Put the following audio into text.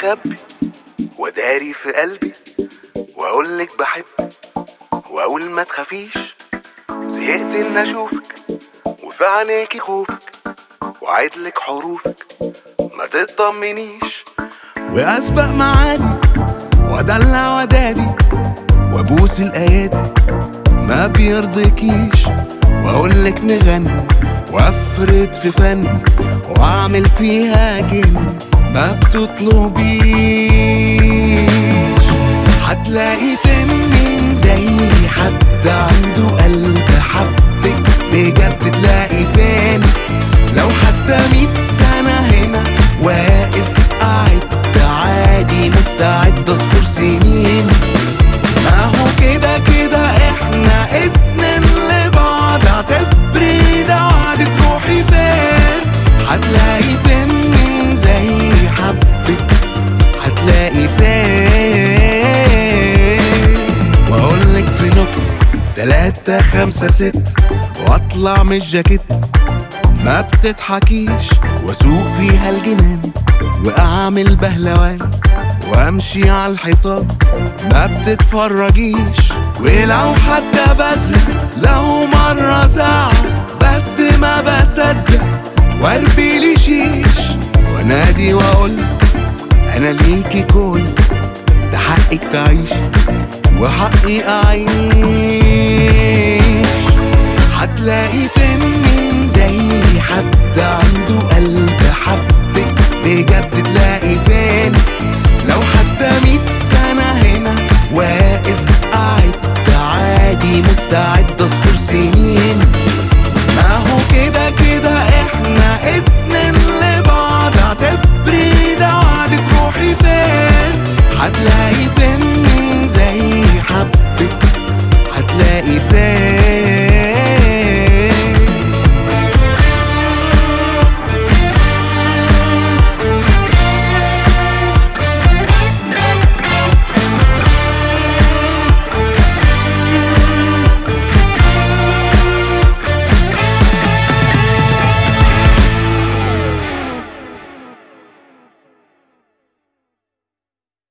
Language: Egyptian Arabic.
اخبي وداري في قلبي واقولك بحبك واقول ما تخافيش زهقت ان اشوفك وفي عينيكي خوفك وعدلك حروفك ما تطمنيش واسبق معادي وادلع ودادي وابوس الايادي ما بيرضيكيش واقولك نغني وافرد في فن واعمل فيها جن ما بتطلبيش هتلاقي فين من زي حد عنده قلب حبك بجد تلاقي فين لو حتى ميت سنة هنا واقف قاعد عادي مستعد اصبر سنين اهو كده كده احنا اتنين لبعض اعتبري ده وعد تروحي فين هتلاقي فين من زي حبك هتلاقي فين واقولك في نكتة تلاتة خمسة ستة واطلع من الجاكيت ما بتضحكيش واسوق فيها الجنان واعمل بهلوان وامشي على الحيطان ما بتتفرجيش ولو حتى بزهق لو مرة زعل بس ما بصدق واربي لي شيش وانادي واقول انا ليكي كل ده حقك تعيش وحقي اعيش هتلاقي فين من زي حد عنده قلب حبك بجد تلاقي فين لو حتى ميت سنة هنا واقف قاعد عادي مستعد اصبر سنين ما هو كده كده احنا اتنين لبعض اعتبري ده وعد تروحي فين هتلاقي فين من زي حبك هتلاقي فين